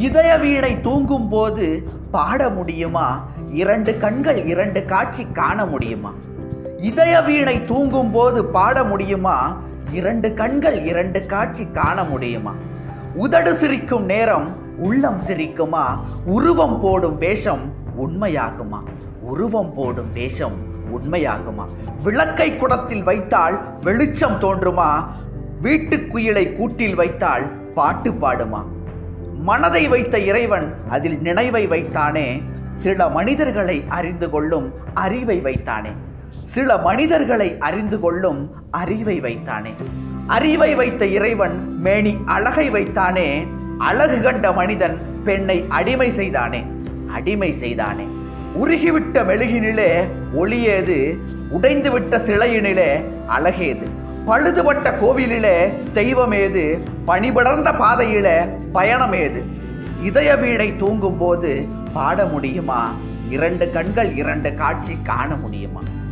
இதய வீணை தூங்கும் போது பாட முடியுமா இரண்டு கண்கள் இரண்டு காட்சி காண முடியுமா இதய வீணை தூங்கும் போது பாட முடியுமா இரண்டு கண்கள் இரண்டு காட்சி காண முடியுமா உதடு சிரிக்கும் நேரம் உள்ளம் சிரிக்குமா உருவம் போடும் வேஷம் உண்மையாகுமா உருவம் போடும் வேஷம் உண்மையாகுமா விளக்கை குடத்தில் வைத்தால் வெளிச்சம் தோன்றுமா வீட்டுக்குயிலை கூட்டில் வைத்தால் பாட்டு பாடுமா மனதை வைத்த இறைவன் அதில் நினைவை வைத்தானே சில மனிதர்களை அறிந்து கொள்ளும் அறிவை வைத்தானே சில மனிதர்களை அறிந்து கொள்ளும் அறிவை வைத்தானே அறிவை வைத்த இறைவன் மேனி அழகை வைத்தானே அழகு கண்ட மனிதன் பெண்ணை அடிமை செய்தானே அடிமை செய்தானே உருகிவிட்ட மெழுகினிலே ஒளியேது உடைந்துவிட்ட சிலையினிலே அழகேது பழுதுபட்ட கோவிலிலே தெய்வமேது பணிபடர்ந்த பாதையிலே பயணமேது இதய வீடை தூங்கும் போது பாட முடியுமா இரண்டு கண்கள் இரண்டு காட்சி காண முடியுமா